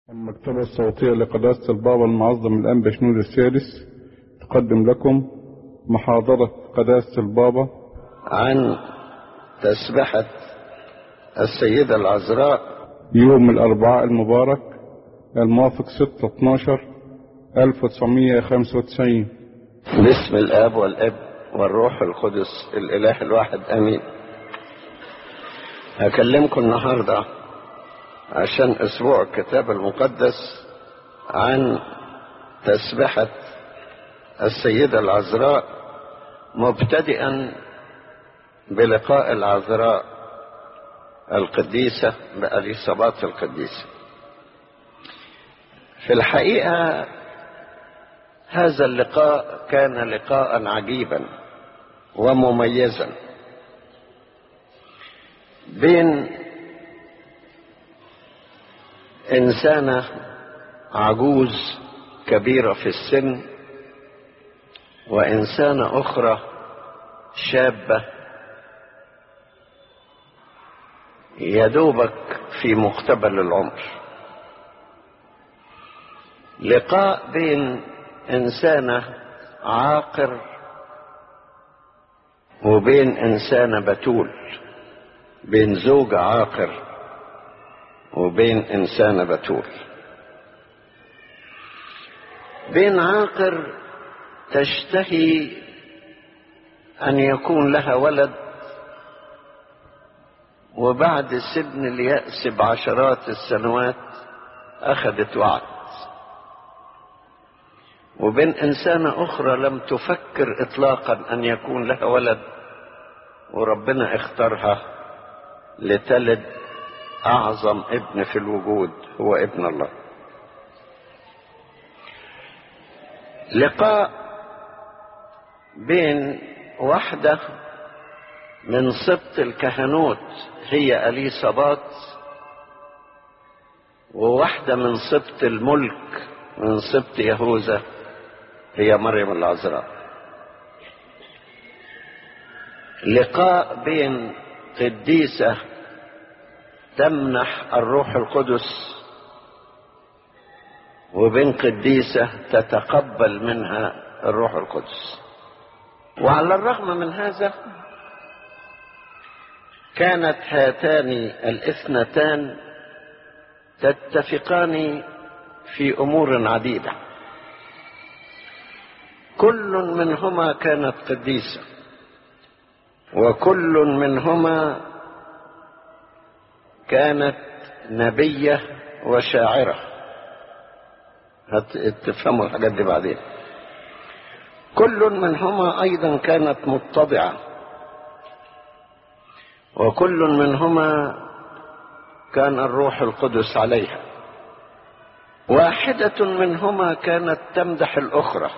المكتبة الصوتية لقداسة البابا المعظم الأنبا شنود الثالث تقدم لكم محاضرة قداسة البابا عن تسبحة السيدة العذراء يوم الأربعاء المبارك الموافق 6 12 1995 باسم الآب والأب والروح القدس الإله الواحد آمين هكلمكم النهاردة عشان أسبوع الكتاب المقدس عن تسبحة السيدة العذراء مبتدئا بلقاء العذراء القديسة بأليصابات القديسة في الحقيقة هذا اللقاء كان لقاء عجيبا ومميزا بين إنسانة عجوز كبيرة في السن وإنسانة أخرى شابة يدوبك في مقتبل العمر لقاء بين إنسانة عاقر وبين إنسانة بتول بين زوج عاقر وبين إنسانة بتول بين عاقر تشتهي أن يكون لها ولد وبعد سن اليأس بعشرات السنوات أخذت وعد وبين إنسانة أخرى لم تفكر إطلاقا أن يكون لها ولد وربنا اختارها لتلد أعظم ابن في الوجود هو ابن الله لقاء بين واحدة من سبط الكهنوت هي أليصابات وواحدة من سبط الملك من سبط يهوذا هي مريم العذراء لقاء بين قديسة تمنح الروح القدس وبين قديسة تتقبل منها الروح القدس وعلى الرغم من هذا كانت هاتان الاثنتان تتفقان في امور عديده كل منهما كانت قديسه وكل منهما كانت نبيه وشاعره هتفهموا الحاجات دي بعدين كل منهما ايضا كانت متضعه وكل منهما كان الروح القدس عليها واحده منهما كانت تمدح الاخرى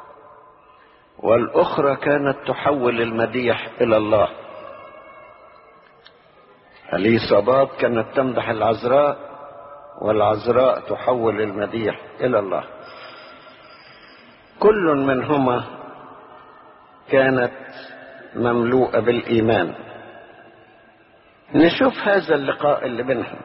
والاخرى كانت تحول المديح الى الله اليصابات كانت تمدح العذراء والعذراء تحول المديح الى الله كل منهما كانت مملوءه بالايمان نشوف هذا اللقاء اللي بينهم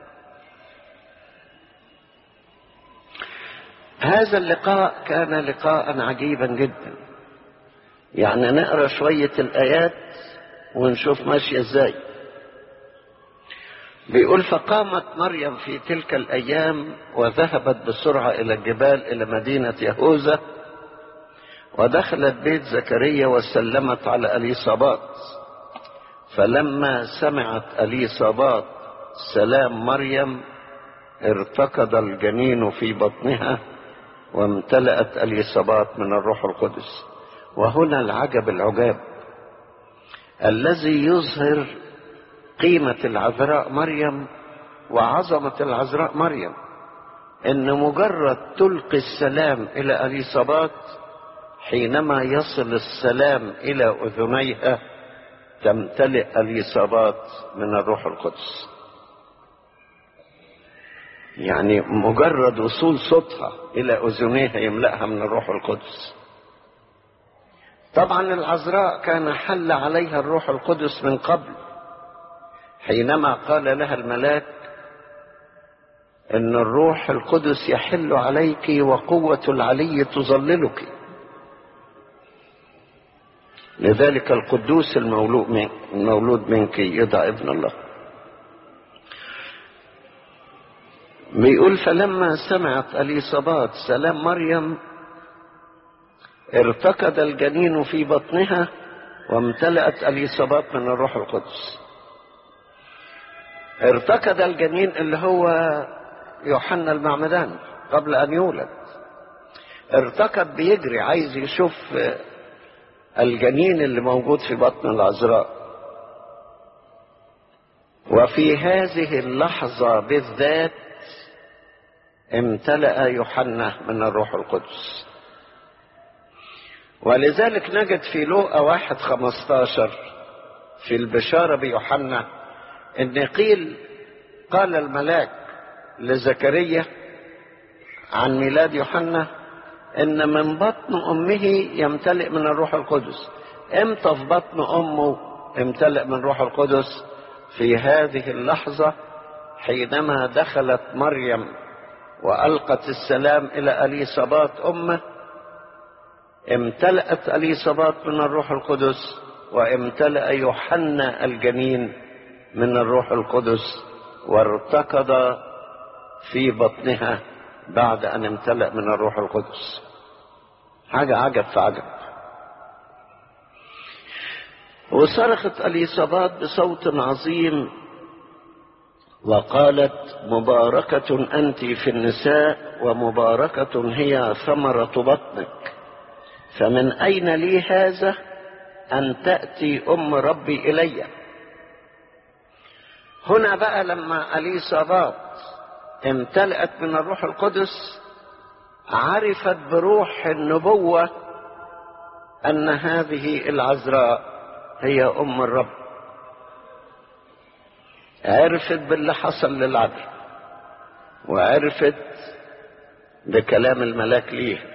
هذا اللقاء كان لقاء عجيبا جدا يعني نقرا شويه الايات ونشوف ماشيه ازاي بيقول فقامت مريم في تلك الايام وذهبت بسرعه الى الجبال الى مدينه يهوذا ودخلت بيت زكريا وسلمت على اليصابات فلما سمعت اليصابات سلام مريم ارتقد الجنين في بطنها وامتلأت اليصابات من الروح القدس وهنا العجب العجاب الذي يظهر قيمة العذراء مريم وعظمة العذراء مريم ان مجرد تلقي السلام الى اليصابات حينما يصل السلام الى اذنيها تمتلئ اليصابات من الروح القدس يعني مجرد وصول صوتها الى اذنيها يملأها من الروح القدس طبعا العذراء كان حل عليها الروح القدس من قبل حينما قال لها الملاك ان الروح القدس يحل عليك وقوة العلي تظللك لذلك القدوس المولود من المولود منك يدعى ابن الله بيقول فلما سمعت اليصابات سلام مريم ارتكض الجنين في بطنها وامتلأت اليصابات من الروح القدس ارتكض الجنين اللي هو يوحنا المعمدان قبل ان يولد ارتكض بيجري عايز يشوف الجنين اللي موجود في بطن العذراء وفي هذه اللحظة بالذات امتلأ يوحنا من الروح القدس ولذلك نجد في لوقا واحد خمستاشر في البشارة بيوحنا ان قيل قال الملاك لزكريا عن ميلاد يوحنا ان من بطن امه يمتلئ من الروح القدس امتى في بطن امه امتلئ من روح القدس في هذه اللحظة حينما دخلت مريم وألقت السلام إلى أليصابات أمه امتلأت أليصابات من الروح القدس وامتلأ يوحنا الجنين من الروح القدس وارتكض في بطنها بعد أن امتلأ من الروح القدس حاجة عجب في عجب وصرخت اليصابات بصوت عظيم وقالت مباركة أنت في النساء ومباركة هي ثمرة بطنك فمن أين لي هذا أن تأتي أم ربي إلي هنا بقى لما أليصابات امتلأت من الروح القدس عرفت بروح النبوة أن هذه العذراء هي أم الرب عرفت باللي حصل للعذراء وعرفت بكلام الملاك ليه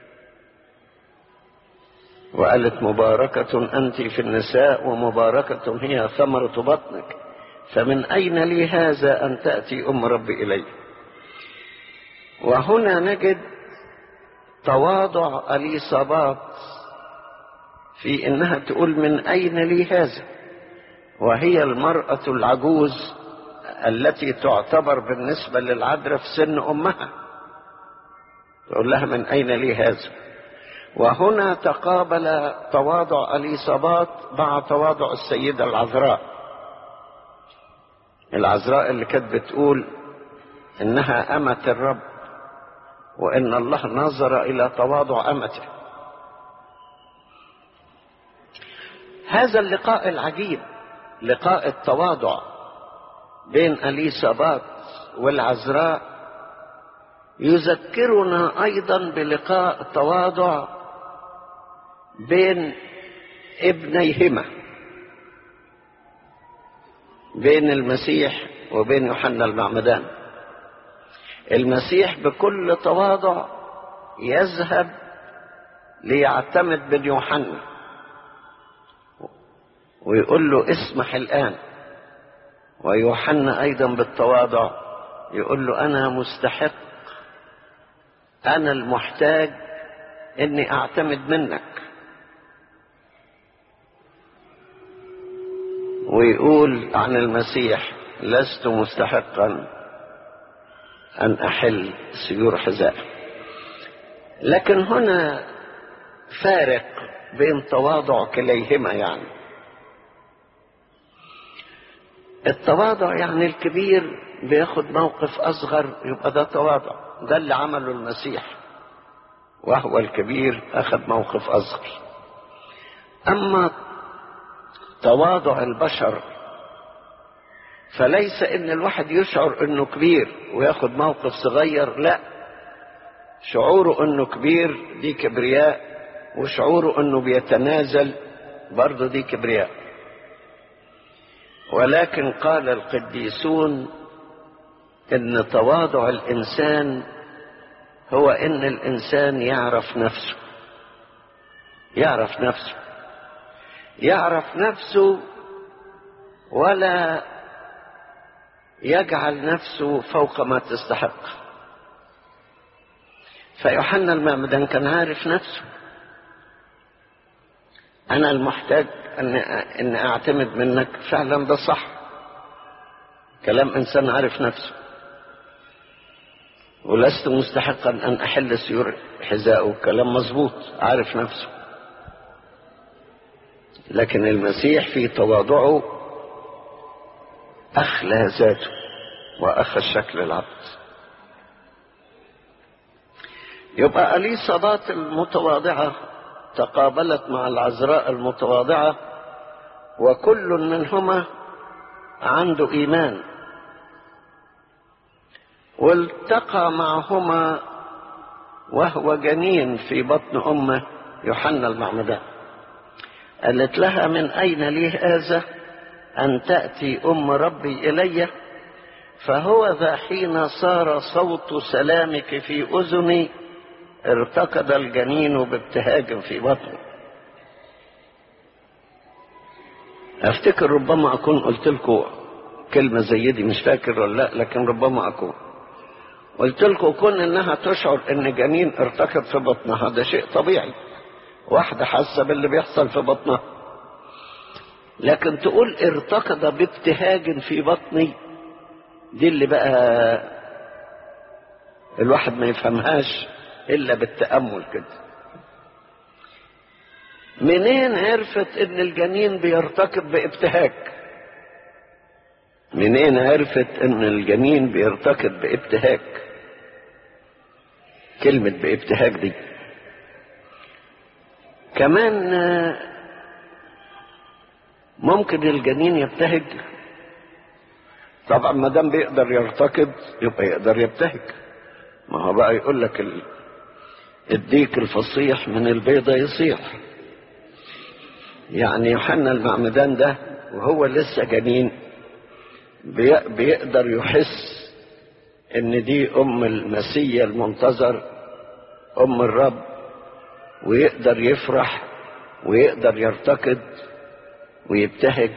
وقالت مباركة أنت في النساء ومباركة هي ثمرة بطنك فمن أين لي هذا أن تأتي أم ربي إلي وهنا نجد تواضع اليصابات في انها تقول من اين لي هذا وهي المرأة العجوز التي تعتبر بالنسبة للعذراء في سن امها تقول لها من اين لي هذا وهنا تقابل تواضع اليصابات مع تواضع السيدة العذراء العذراء اللي كانت بتقول انها امة الرب وان الله نظر الى تواضع امته هذا اللقاء العجيب لقاء التواضع بين اليسابات والعذراء يذكرنا ايضا بلقاء تواضع بين ابنيهما بين المسيح وبين يوحنا المعمدان المسيح بكل تواضع يذهب ليعتمد بن يوحنا ويقول له اسمح الآن ويوحنا أيضا بالتواضع يقول له أنا مستحق أنا المحتاج إني أعتمد منك ويقول عن المسيح لست مستحقا أن أحل سيور حذاء لكن هنا فارق بين تواضع كليهما يعني التواضع يعني الكبير بياخد موقف أصغر يبقى ده تواضع ده اللي عمله المسيح وهو الكبير أخذ موقف أصغر أما تواضع البشر فليس ان الواحد يشعر انه كبير وياخد موقف صغير لا شعوره انه كبير دي كبرياء وشعوره انه بيتنازل برضه دي كبرياء ولكن قال القديسون ان تواضع الانسان هو ان الانسان يعرف نفسه يعرف نفسه يعرف نفسه ولا يجعل نفسه فوق ما تستحق فيوحنا المعمدان كان عارف نفسه انا المحتاج ان ان اعتمد منك فعلا ده صح كلام انسان عارف نفسه ولست مستحقا ان احل سيور حذائه كلام مظبوط عارف نفسه لكن المسيح في تواضعه اخلى ذاته واخذ شكل العبد يبقى اليصابات المتواضعه تقابلت مع العذراء المتواضعه وكل منهما عنده ايمان والتقى معهما وهو جنين في بطن امه يوحنا المعمدان قالت لها من اين لي هذا ان تاتي ام ربي الي فهو ذا حين صار صوت سلامك في اذني ارتقد الجنين بابتهاج في بطني افتكر ربما اكون قلت لكم كلمه زي دي مش فاكر ولا لا لكن ربما اكون قلت لكم كون انها تشعر ان جنين ارتقد في بطنها ده شيء طبيعي واحدة حاسة باللي بيحصل في بطنها لكن تقول ارتقد بابتهاج في بطني دي اللي بقى الواحد ما يفهمهاش الا بالتأمل كده منين عرفت ان الجنين بيرتقد بابتهاج منين عرفت ان الجنين بيرتقد بابتهاج كلمة بابتهاج دي كمان ممكن الجنين يبتهج طبعا ما دام بيقدر يرتقد يبقى يقدر يبتهج ما هو بقى يقول لك ال... الديك الفصيح من البيضة يصيح يعني يوحنا المعمدان ده وهو لسه جنين بي... بيقدر يحس ان دي ام المسيا المنتظر ام الرب ويقدر يفرح ويقدر يرتقد ويبتهج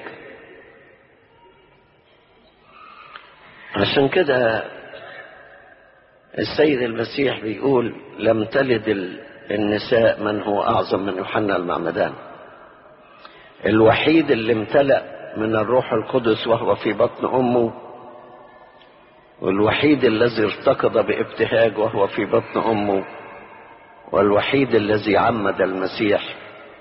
عشان كده السيد المسيح بيقول لم تلد النساء من هو اعظم من يوحنا المعمدان الوحيد اللي امتلأ من الروح القدس وهو في بطن امه والوحيد الذي ارتقد بابتهاج وهو في بطن امه والوحيد الذي عمد المسيح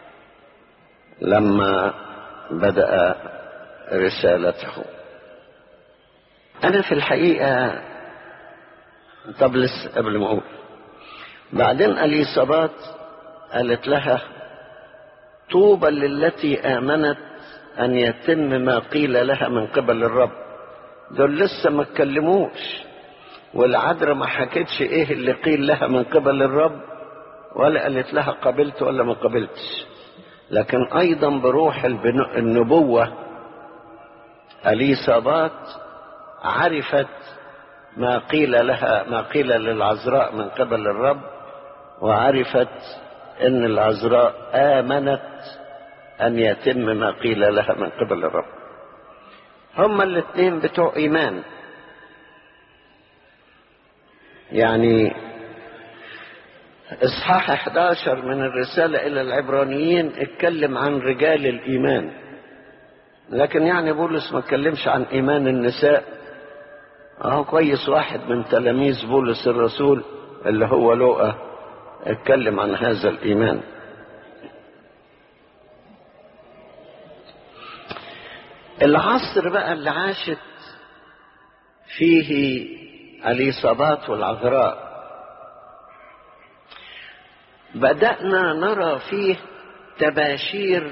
لما بدأ رسالته أنا في الحقيقة طب لسه قبل ما أقول بعدين أليصابات قالت لها طوبى للتي آمنت أن يتم ما قيل لها من قبل الرب دول لسه ما اتكلموش والعذراء ما حكتش ايه اللي قيل لها من قبل الرب ولا قالت لها قبلت ولا ما قبلتش لكن ايضا بروح النبوة اليصابات عرفت ما قيل لها ما قيل للعذراء من قبل الرب وعرفت ان العذراء امنت ان يتم ما قيل لها من قبل الرب هما الاثنين بتوع ايمان يعني اصحاح 11 من الرسالة الى العبرانيين اتكلم عن رجال الايمان لكن يعني بولس ما اتكلمش عن ايمان النساء اهو كويس واحد من تلاميذ بولس الرسول اللي هو لوقا اتكلم عن هذا الايمان العصر بقى اللي عاشت فيه اليصابات والعذراء بدأنا نرى فيه تباشير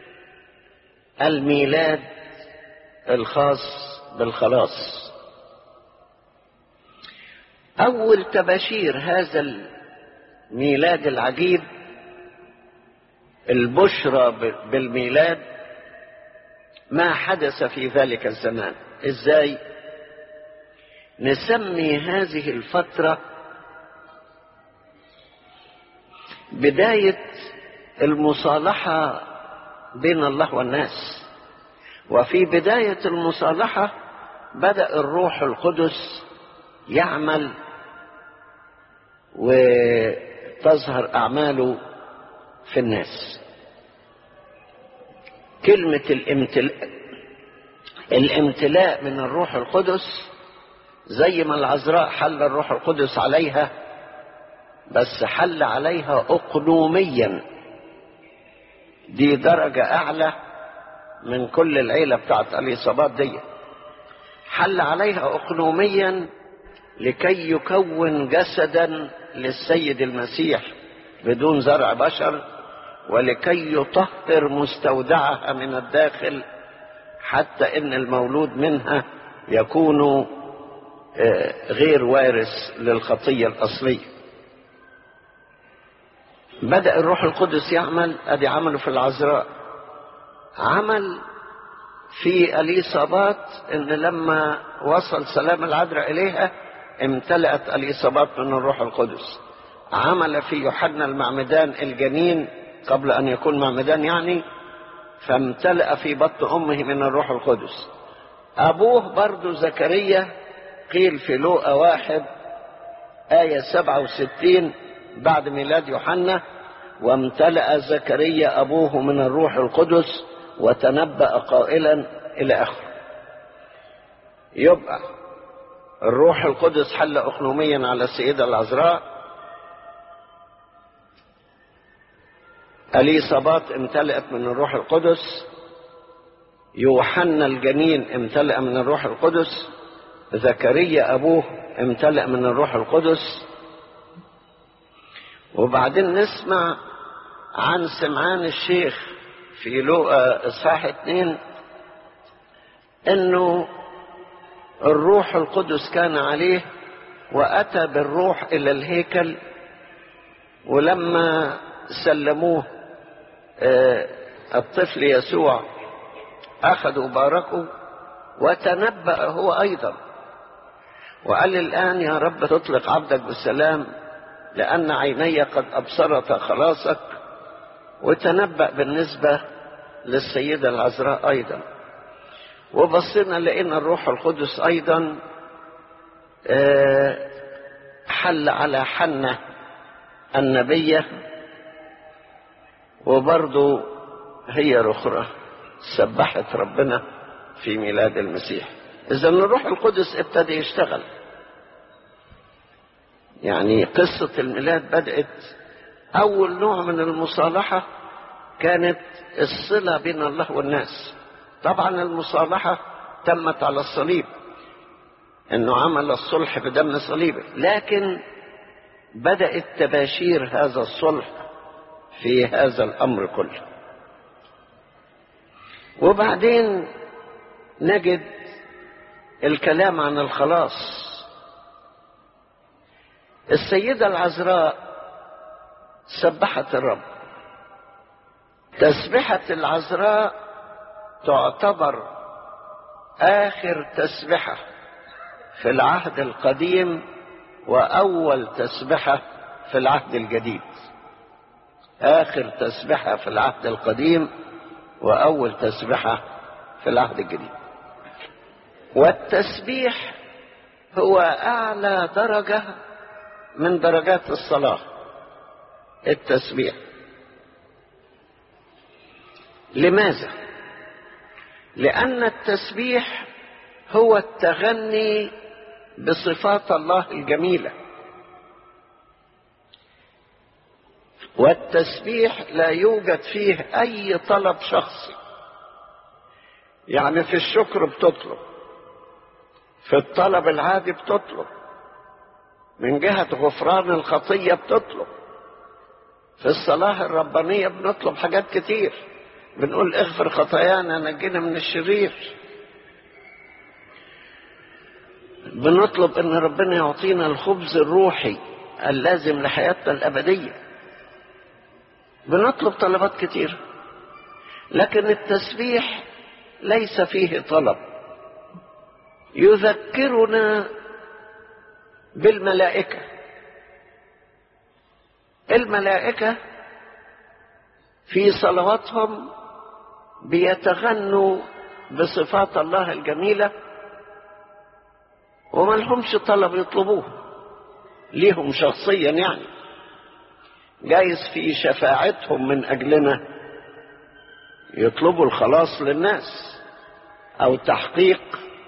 الميلاد الخاص بالخلاص أول تباشير هذا الميلاد العجيب البشرى بالميلاد ما حدث في ذلك الزمان ازاي نسمي هذه الفتره بدايه المصالحه بين الله والناس وفي بدايه المصالحه بدأ الروح القدس يعمل وتظهر أعماله في الناس كلمة الامتلاء الامتلاء من الروح القدس زي ما العذراء حل الروح القدس عليها بس حل عليها اقنوميا دي درجة اعلى من كل العيلة بتاعت اليصابات دي حل عليها اقنوميا لكي يكون جسدا للسيد المسيح بدون زرع بشر ولكي يطهر مستودعها من الداخل حتى ان المولود منها يكون غير وارث للخطيه الاصليه بدا الروح القدس يعمل ادي عمله في العذراء عمل في اليصابات ان لما وصل سلام العذراء اليها امتلأت اليصابات من الروح القدس عمل في يوحنا المعمدان الجنين قبل ان يكون معمدان يعني فامتلأ في بطن امه من الروح القدس ابوه برضو زكريا قيل في لوقا واحد آية سبعة وستين بعد ميلاد يوحنا وامتلأ زكريا أبوه من الروح القدس وتنبأ قائلا إلى آخره يبقى الروح القدس حل أقنوميا على السيدة العذراء اليصابات امتلأت من الروح القدس يوحنا الجنين امتلأ من الروح القدس زكريا أبوه امتلأ من الروح القدس وبعدين نسمع عن سمعان الشيخ في لوقا إصحاح اتنين انه الروح القدس كان عليه واتى بالروح الى الهيكل ولما سلموه الطفل يسوع اخذوا باركوا وتنبأ هو ايضا وقال الان يا رب تطلق عبدك بالسلام لان عيني قد ابصرت خلاصك وتنبأ بالنسبه للسيده العذراء ايضا وبصينا لقينا الروح القدس ايضا حل على حنة النبية وبرضو هي رخرة سبحت ربنا في ميلاد المسيح إذا الروح القدس ابتدى يشتغل يعني قصة الميلاد بدأت أول نوع من المصالحة كانت الصلة بين الله والناس طبعا المصالحة تمت على الصليب انه عمل الصلح بدم صليبه لكن بدأت تباشير هذا الصلح في هذا الامر كله وبعدين نجد الكلام عن الخلاص السيدة العذراء سبحت الرب تسبحة العذراء تعتبر آخر تسبحة في العهد القديم وأول تسبحة في العهد الجديد آخر تسبحة في العهد القديم وأول تسبحة في العهد الجديد والتسبيح هو أعلى درجة من درجات الصلاة التسبيح لماذا؟ لأن التسبيح هو التغني بصفات الله الجميلة والتسبيح لا يوجد فيه أي طلب شخصي يعني في الشكر بتطلب في الطلب العادي بتطلب من جهة غفران الخطية بتطلب في الصلاة الربانية بنطلب حاجات كتير بنقول اغفر خطايانا نجينا من الشرير بنطلب ان ربنا يعطينا الخبز الروحي اللازم لحياتنا الابديه بنطلب طلبات كتير لكن التسبيح ليس فيه طلب يذكرنا بالملائكه الملائكه في صلواتهم بيتغنوا بصفات الله الجميله وما لهمش طلب يطلبوه ليهم شخصيا يعني جايز في شفاعتهم من أجلنا يطلبوا الخلاص للناس أو تحقيق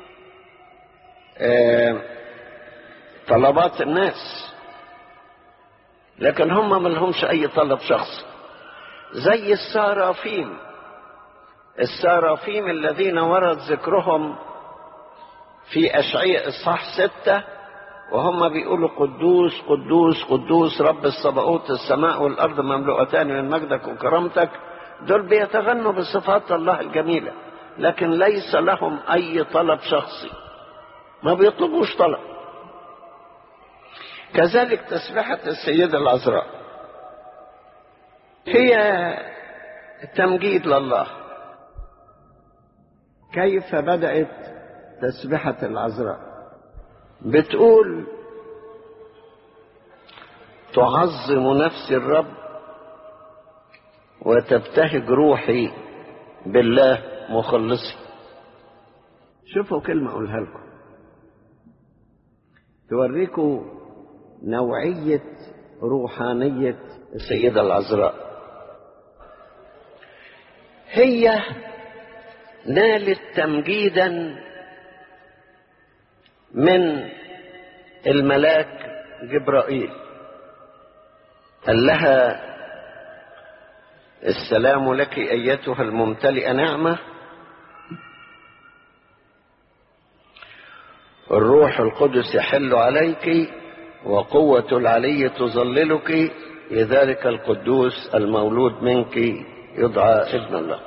آه طلبات الناس لكن هم ما لهمش أي طلب شخصي زي السارافيم السارافيم الذين ورد ذكرهم في أشعياء إصحاح ستة وهم بيقولوا قدوس قدوس قدوس رب الصباؤوت السماء والأرض مملوءتان من مجدك وكرامتك دول بيتغنوا بصفات الله الجميلة لكن ليس لهم أي طلب شخصي ما بيطلبوش طلب كذلك تسبحة السيدة العذراء هي تمجيد لله كيف بدأت تسبحة العذراء بتقول تعظم نفسي الرب وتبتهج روحي بالله مخلصي شوفوا كلمة أقولها لكم توريكم نوعية روحانية السيدة العذراء هي نالت تمجيدا من الملاك جبرائيل قال لها السلام لك ايتها الممتلئه نعمه الروح القدس يحل عليك وقوه العلي تظللك لذلك القدوس المولود منك يدعى ابن الله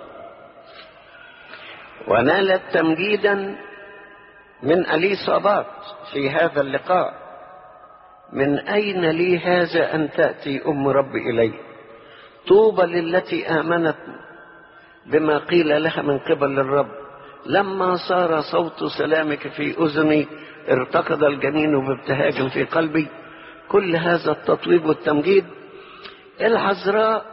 ونالت تمجيدا من اليصابات في هذا اللقاء من اين لي هذا ان تاتي ام ربي الي طوبى للتي امنت بما قيل لها من قبل الرب لما صار صوت سلامك في اذني ارتقد الجنين بابتهاج في قلبي كل هذا التطويب والتمجيد العذراء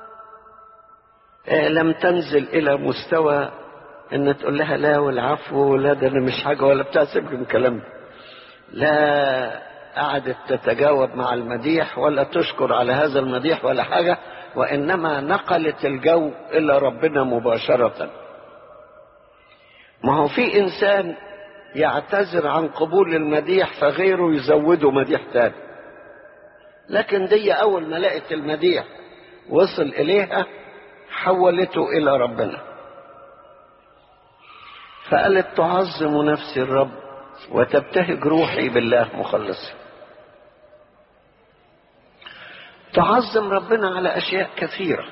لم تنزل الى مستوى ان تقول لها لا والعفو ولا ده انا مش حاجه ولا بتاع سيبك من الكلام ده لا قعدت تتجاوب مع المديح ولا تشكر على هذا المديح ولا حاجه وانما نقلت الجو الى ربنا مباشره ما هو في انسان يعتذر عن قبول المديح فغيره يزوده مديح تاني لكن دي اول ما لقت المديح وصل اليها حولته الى ربنا فقالت تعظم نفسي الرب وتبتهج روحي بالله مخلصي تعظم ربنا على اشياء كثيره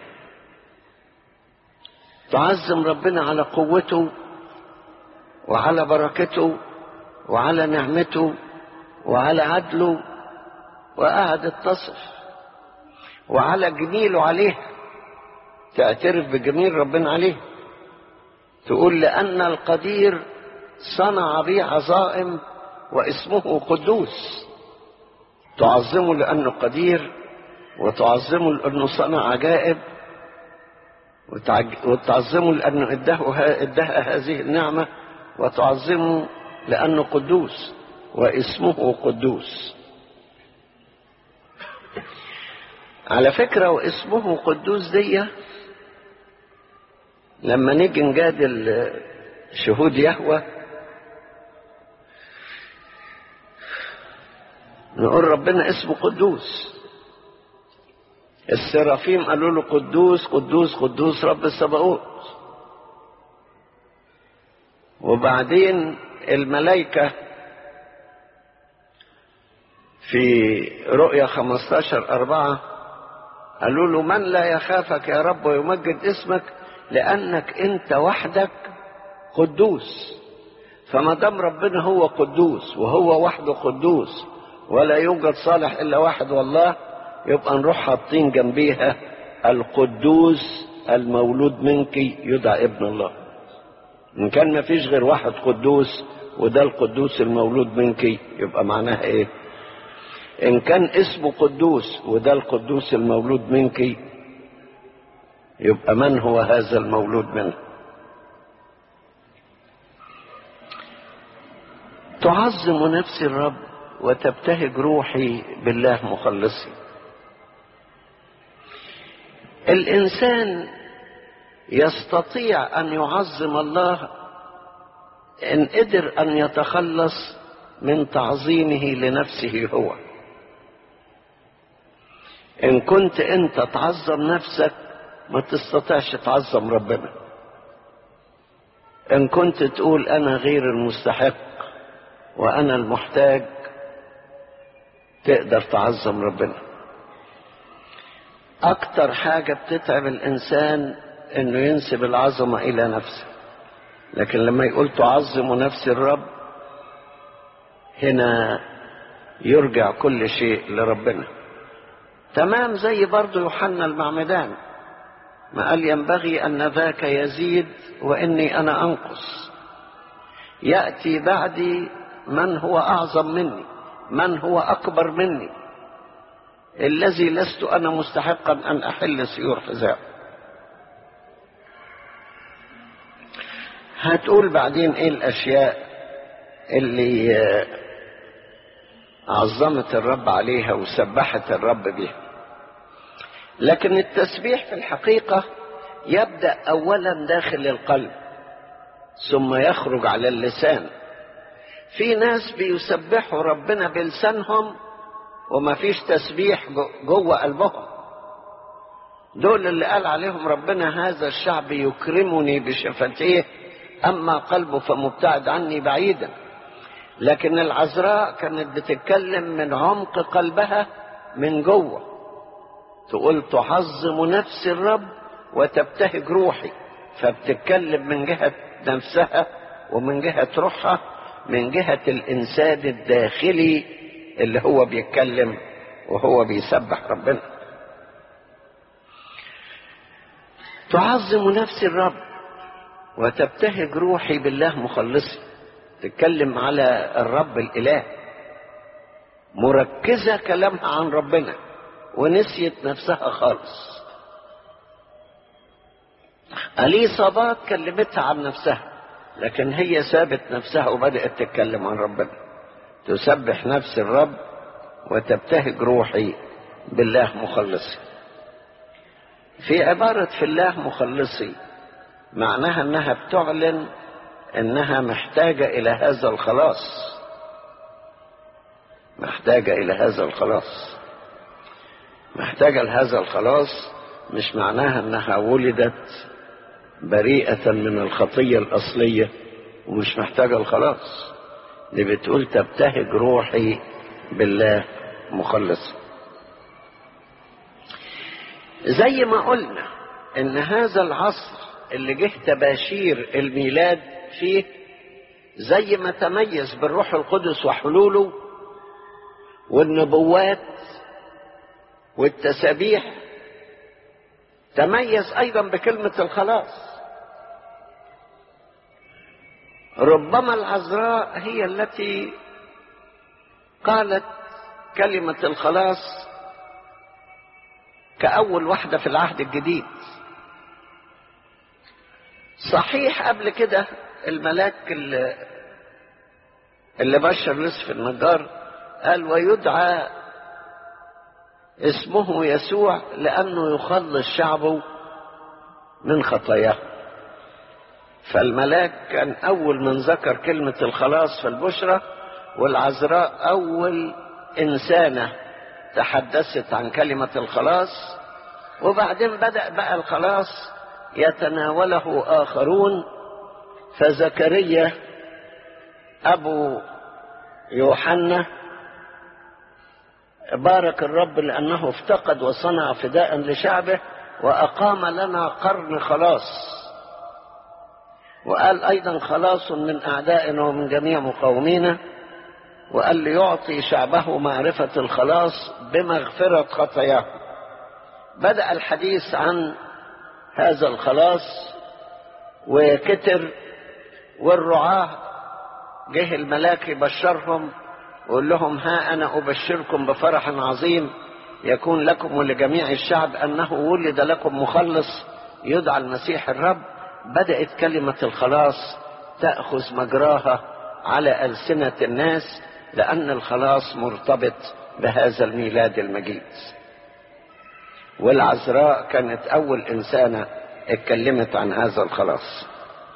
تعظم ربنا على قوته وعلى بركته وعلى نعمته وعلى عدله وقعدت تصف وعلى جميله عليها تعترف بجميل ربنا عليه تقول لأن القدير صنع بي عظائم واسمه قدوس تعظمه لأنه قدير وتعظمه لأنه صنع عجائب وتعظمه لأنه ادها, ادها هذه النعمة وتعظمه لأنه قدوس واسمه قدوس على فكرة واسمه قدوس دي لما نيجي نجادل شهود يهوى نقول ربنا اسمه قدوس السرافيم قالوا له قدوس قدوس قدوس رب السباوت وبعدين الملائكة في رؤيا 15 أربعة قالوا له من لا يخافك يا رب ويمجد اسمك لأنك أنت وحدك قدوس فما دام ربنا هو قدوس وهو وحده قدوس ولا يوجد صالح إلا واحد والله يبقى نروح حاطين جنبيها القدوس المولود منك يدعى ابن الله إن كان ما فيش غير واحد قدوس وده القدوس المولود منك يبقى معناها إيه؟ إن كان اسمه قدوس وده القدوس المولود منك يبقى من هو هذا المولود منه تعظم نفسي الرب وتبتهج روحي بالله مخلصي الانسان يستطيع ان يعظم الله ان قدر ان يتخلص من تعظيمه لنفسه هو ان كنت انت تعظم نفسك ما تستطيعش تعظم ربنا ان كنت تقول انا غير المستحق وانا المحتاج تقدر تعظم ربنا اكتر حاجة بتتعب الانسان انه ينسب العظمة الى نفسه لكن لما يقول تعظم نفس الرب هنا يرجع كل شيء لربنا تمام زي برضو يوحنا المعمدان ما قال ينبغي ان ذاك يزيد واني انا انقص ياتي بعدي من هو اعظم مني من هو اكبر مني الذي لست انا مستحقا ان احل سيور حذاء هتقول بعدين ايه الاشياء اللي عظمت الرب عليها وسبحت الرب بها لكن التسبيح في الحقيقة يبدأ أولا داخل القلب ثم يخرج على اللسان في ناس بيسبحوا ربنا بلسانهم وما فيش تسبيح جوه قلبهم دول اللي قال عليهم ربنا هذا الشعب يكرمني بشفتيه أما قلبه فمبتعد عني بعيدا لكن العذراء كانت بتتكلم من عمق قلبها من جوه تقول تعظم نفس الرب وتبتهج روحي فبتتكلم من جهة نفسها ومن جهة روحها من جهة الإنسان الداخلي اللي هو بيتكلم وهو بيسبح ربنا تعظم نفس الرب وتبتهج روحي بالله مخلصي تتكلم على الرب الإله مركزة كلامها عن ربنا ونسيت نفسها خالص أليصابات كلمتها عن نفسها لكن هي سابت نفسها وبدأت تتكلم عن ربنا تسبح نفس الرب وتبتهج روحي بالله مخلصي في عبارة في الله مخلصي معناها انها بتعلن انها محتاجة الى هذا الخلاص محتاجة الى هذا الخلاص محتاجة لهذا الخلاص مش معناها انها ولدت بريئة من الخطية الاصلية ومش محتاجة الخلاص دي بتقول تبتهج روحي بالله مخلص زي ما قلنا ان هذا العصر اللي جه تباشير الميلاد فيه زي ما تميز بالروح القدس وحلوله والنبوات والتسابيح تميز ايضا بكلمه الخلاص ربما العذراء هي التي قالت كلمه الخلاص كاول واحده في العهد الجديد صحيح قبل كده الملاك اللي, اللي بشر يوسف النجار قال ويدعى اسمه يسوع لأنه يخلص شعبه من خطاياه فالملاك كان أول من ذكر كلمة الخلاص في البشرى والعذراء أول إنسانة تحدثت عن كلمة الخلاص وبعدين بدأ بقى الخلاص يتناوله آخرون فزكريا أبو يوحنا بارك الرب لأنه افتقد وصنع فداء لشعبه وأقام لنا قرن خلاص وقال أيضا خلاص من أعدائنا ومن جميع مقاومينا وقال ليعطي شعبه معرفة الخلاص بمغفرة خطاياه بدأ الحديث عن هذا الخلاص وكتر والرعاة جه الملاك يبشرهم ويقول لهم ها أنا أبشركم بفرح عظيم يكون لكم ولجميع الشعب أنه ولد لكم مخلص يدعى المسيح الرب بدأت كلمة الخلاص تأخذ مجراها على ألسنة الناس لأن الخلاص مرتبط بهذا الميلاد المجيد والعذراء كانت أول إنسانة اتكلمت عن هذا الخلاص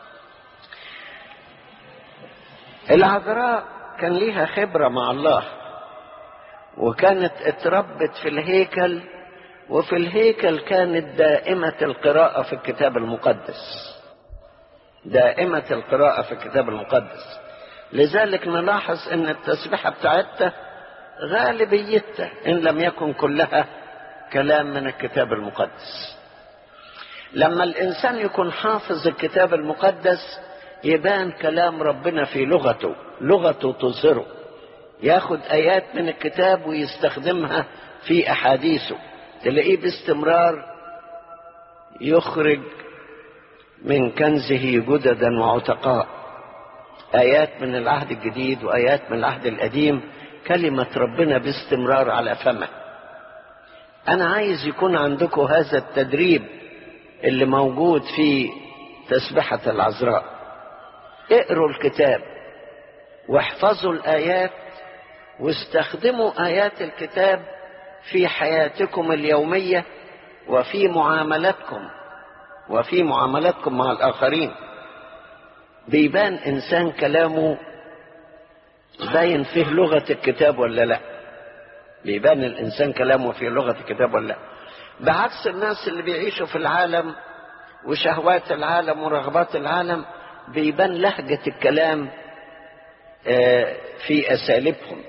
العذراء كان ليها خبرة مع الله وكانت اتربت في الهيكل وفي الهيكل كانت دائمة القراءة في الكتاب المقدس دائمة القراءة في الكتاب المقدس لذلك نلاحظ ان التسبيحة بتاعتها غالبيتها ان لم يكن كلها كلام من الكتاب المقدس لما الانسان يكون حافظ الكتاب المقدس يبان كلام ربنا في لغته لغته تظهره ياخد ايات من الكتاب ويستخدمها في احاديثه تلاقيه باستمرار يخرج من كنزه جددا وعتقاء ايات من العهد الجديد وايات من العهد القديم كلمه ربنا باستمرار على فمه انا عايز يكون عندكم هذا التدريب اللي موجود في تسبحه العذراء اقروا الكتاب واحفظوا الايات واستخدموا ايات الكتاب في حياتكم اليوميه وفي معاملاتكم وفي معاملاتكم مع الاخرين بيبان انسان كلامه باين فيه لغه الكتاب ولا لا بيبان الانسان كلامه في لغه الكتاب ولا لا بعكس الناس اللي بيعيشوا في العالم وشهوات العالم ورغبات العالم بيبان لهجه الكلام في اساليبهم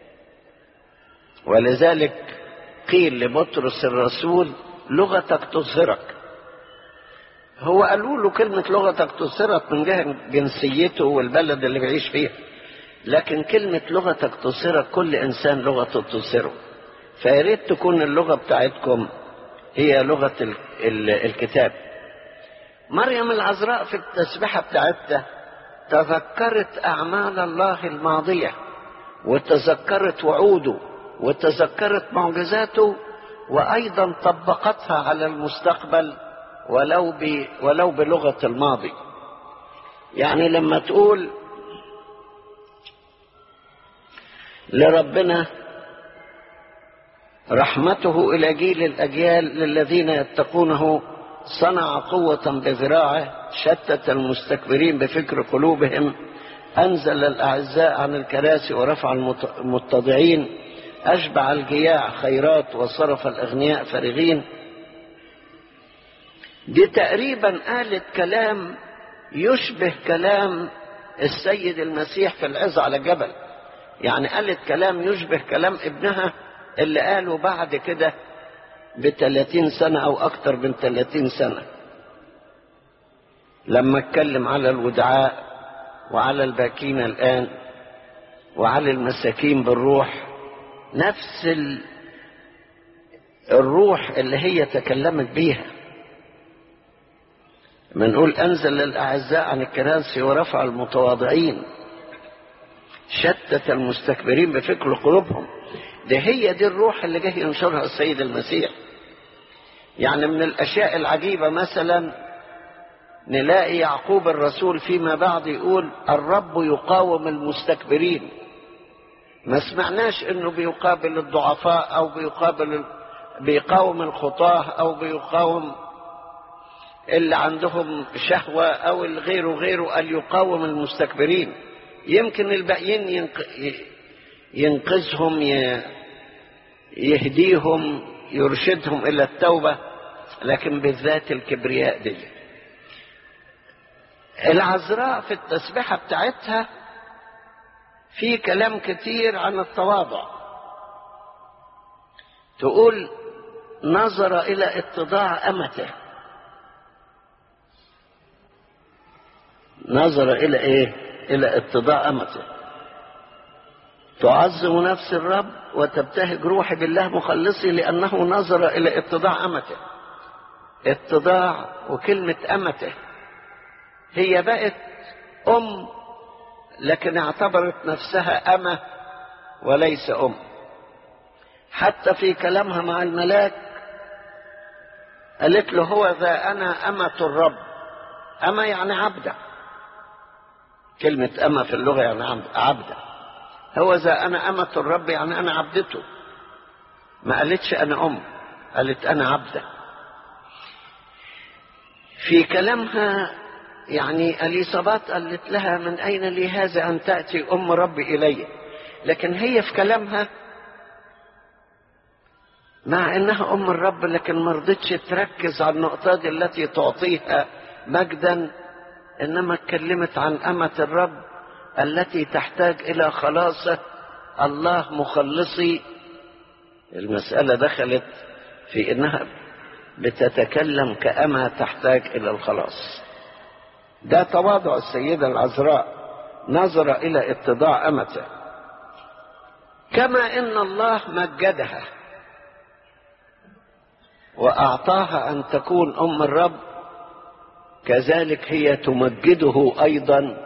ولذلك قيل لبطرس الرسول لغتك تظهرك هو قالوا له كلمة لغتك تظهرك من جهة جنسيته والبلد اللي بيعيش فيها لكن كلمة لغتك تظهرك كل إنسان لغته تظهره فياريت تكون اللغة بتاعتكم هي لغة ال ال الكتاب مريم العذراء في التسبيحة بتاعتها تذكرت أعمال الله الماضية وتذكرت وعوده وتذكرت معجزاته وأيضا طبقتها على المستقبل ولو ب ولو بلغة الماضي يعني لما تقول لربنا رحمته إلى جيل الأجيال للذين يتقونه صنع قوة بذراعه شتت المستكبرين بفكر قلوبهم أنزل الأعزاء عن الكراسي ورفع المتضعين أشبع الجياع خيرات وصرف الأغنياء فارغين دي تقريبا قالت كلام يشبه كلام السيد المسيح في العظة على الجبل يعني قالت كلام يشبه كلام ابنها اللي قاله بعد كده بثلاثين سنة أو أكثر من ثلاثين سنة لما اتكلم على الودعاء وعلى الباكين الآن وعلى المساكين بالروح نفس الروح اللي هي تكلمت بيها بنقول أنزل الأعزاء عن الكراسي ورفع المتواضعين شتت المستكبرين بفكر قلوبهم ده هي دي الروح اللي جه ينشرها السيد المسيح يعني من الأشياء العجيبة مثلا نلاقي يعقوب الرسول فيما بعد يقول الرب يقاوم المستكبرين ما سمعناش انه بيقابل الضعفاء او بيقابل بيقاوم الخطاه او بيقاوم اللي عندهم شهوة أو الغير غيره قال يقاوم المستكبرين يمكن الباقيين ينقذهم يهديهم يرشدهم إلى التوبة لكن بالذات الكبرياء دي العذراء في التسبيحة بتاعتها في كلام كتير عن التواضع تقول نظر إلى اتضاع أمته نظر إلى إيه؟ إلى اتضاع أمته تعظم نفس الرب وتبتهج روحي بالله مخلصي لأنه نظر إلى اتضاع أمته اتضاع وكلمة أمته هي بقت أم لكن اعتبرت نفسها أمة وليس أم حتى في كلامها مع الملاك قالت له هو ذا أنا أمة الرب أما يعني عبدة كلمة أما في اللغة يعني عبدة هو إذا أنا أمة الرب يعني أنا عبدته ما قالتش أنا أم قالت أنا عبدة في كلامها يعني اليصابات قالت لها من اين لي هذا ان تاتي ام ربي الي لكن هي في كلامها مع انها ام الرب لكن ما رضتش تركز على النقطه دي التي تعطيها مجدا انما اتكلمت عن امه الرب التي تحتاج الى خلاصه الله مخلصي المساله دخلت في انها بتتكلم كأما تحتاج إلى الخلاص ده تواضع السيدة العذراء نظر إلى اتضاع أمته كما إن الله مجدها وأعطاها أن تكون أم الرب كذلك هي تمجده أيضا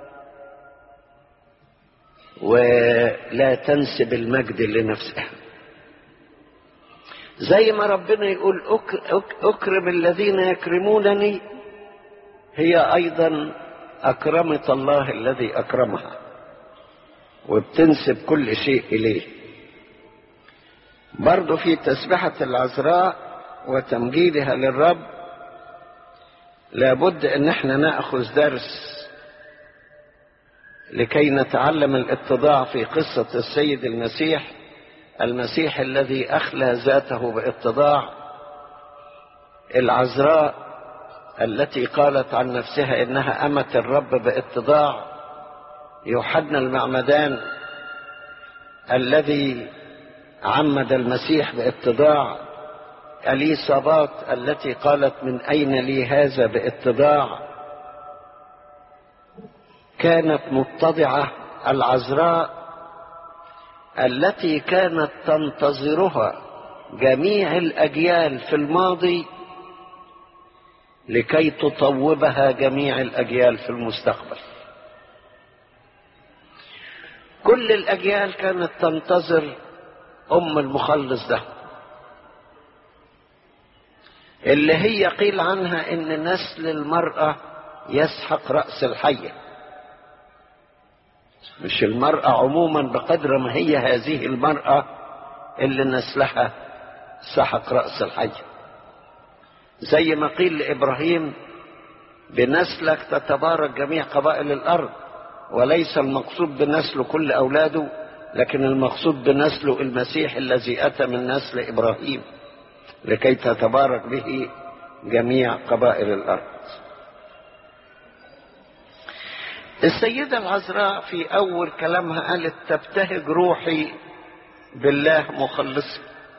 ولا تنسب المجد لنفسها زي ما ربنا يقول اكرم الذين يكرمونني هي ايضا اكرمت الله الذي اكرمها وبتنسب كل شيء اليه برضو في تسبحة العذراء وتمجيدها للرب لابد ان احنا ناخذ درس لكي نتعلم الاتضاع في قصة السيد المسيح المسيح الذي اخلى ذاته باتضاع العذراء التي قالت عن نفسها انها امه الرب باتضاع يوحنا المعمدان الذي عمد المسيح باتضاع اليصابات التي قالت من اين لي هذا باتضاع كانت متضعه العذراء التي كانت تنتظرها جميع الاجيال في الماضي لكي تطوبها جميع الاجيال في المستقبل كل الاجيال كانت تنتظر ام المخلص ده اللي هي قيل عنها ان نسل المراه يسحق راس الحيه مش المرأة عموما بقدر ما هي هذه المرأة اللي نسلها سحق رأس الحي زي ما قيل لإبراهيم بنسلك تتبارك جميع قبائل الأرض وليس المقصود بنسل كل أولاده لكن المقصود بنسله المسيح الذي أتى من نسل إبراهيم لكي تتبارك به جميع قبائل الأرض السيدة العذراء في أول كلامها قالت تبتهج روحي بالله مخلصي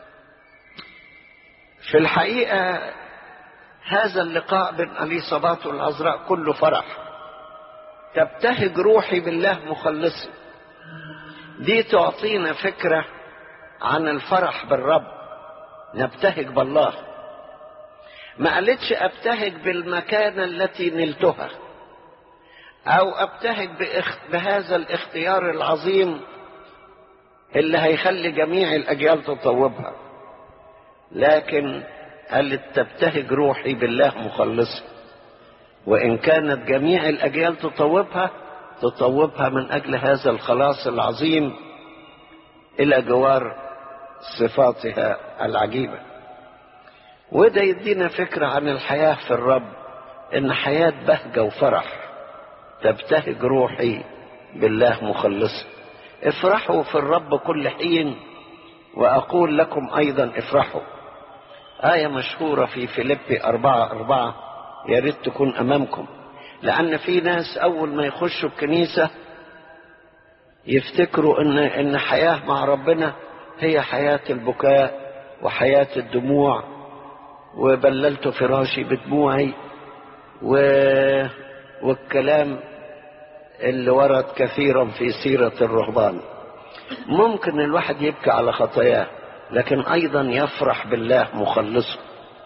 في الحقيقة هذا اللقاء بين أليصابات والعذراء كله فرح تبتهج روحي بالله مخلصي دي تعطينا فكرة عن الفرح بالرب نبتهج بالله ما قالتش ابتهج بالمكانة التي نلتها او ابتهج بهذا الاختيار العظيم اللي هيخلي جميع الاجيال تطوبها لكن قالت تبتهج روحي بالله مخلصي وان كانت جميع الاجيال تطوبها تطوبها من اجل هذا الخلاص العظيم الى جوار صفاتها العجيبه وده يدينا فكره عن الحياه في الرب ان حياه بهجه وفرح تبتهج روحي بالله مخلصي افرحوا في الرب كل حين وأقول لكم أيضا افرحوا آية مشهورة في فيليبي أربعة أربعة يا ريت تكون أمامكم لأن في ناس أول ما يخشوا الكنيسة يفتكروا إن إن حياة مع ربنا هي حياة البكاء وحياة الدموع وبللت فراشي بدموعي و... والكلام اللي ورد كثيرا في سيرة الرهبان ممكن الواحد يبكي على خطاياه لكن ايضا يفرح بالله مخلصه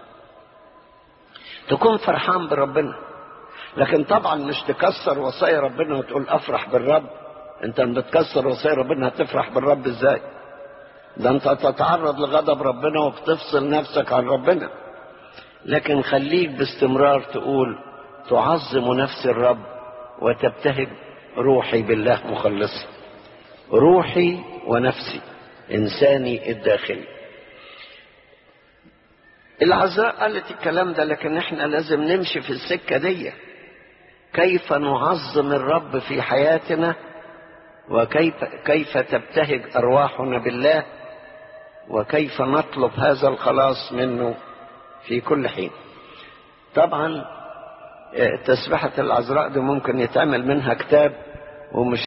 تكون فرحان بربنا لكن طبعا مش تكسر وصايا ربنا وتقول افرح بالرب انت لما بتكسر وصايا ربنا هتفرح بالرب ازاي ده انت تتعرض لغضب ربنا وبتفصل نفسك عن ربنا لكن خليك باستمرار تقول تعظم نفس الرب وتبتهج روحي بالله مخلصا روحي ونفسي إنساني الداخلي العذراء قالت الكلام ده لكن احنا لازم نمشي في السكة دي كيف نعظم الرب في حياتنا وكيف كيف تبتهج أرواحنا بالله وكيف نطلب هذا الخلاص منه في كل حين طبعا تسبحة العذراء دي ممكن يتعمل منها كتاب ومش